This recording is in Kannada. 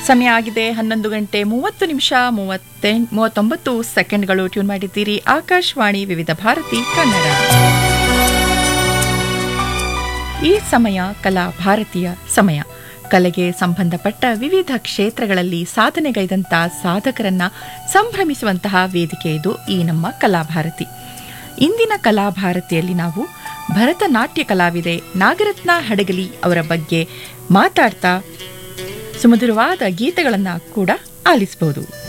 ಸಮಯ ಆಗಿದೆ ಹನ್ನೊಂದು ಗಂಟೆ ಮೂವತ್ತು ನಿಮಿಷ ಮೂವತ್ತೆ ಮೂವತ್ತೊಂಬತ್ತು ಸೆಕೆಂಡ್ಗಳು ಟ್ಯೂನ್ ಮಾಡಿದ್ದೀರಿ ಆಕಾಶವಾಣಿ ವಿವಿಧ ಭಾರತಿ ಕನ್ನಡ ಈ ಸಮಯ ಕಲಾ ಭಾರತೀಯ ಸಮಯ ಕಲೆಗೆ ಸಂಬಂಧಪಟ್ಟ ವಿವಿಧ ಕ್ಷೇತ್ರಗಳಲ್ಲಿ ಸಾಧನೆಗೈದಂಥ ಸಾಧಕರನ್ನ ಸಂಭ್ರಮಿಸುವಂತಹ ವೇದಿಕೆ ಇದು ಈ ನಮ್ಮ ಕಲಾಭಾರತಿ ಇಂದಿನ ಕಲಾಭಾರತಿಯಲ್ಲಿ ನಾವು ಭರತನಾಟ್ಯ ಕಲಾವಿದೆ ನಾಗರತ್ನ ಹಡಗಲಿ ಅವರ ಬಗ್ಗೆ ಮಾತಾಡ್ತಾ ಸುಮಧುರವಾದ ಗೀತೆಗಳನ್ನು ಕೂಡ ಆಲಿಸಬಹುದು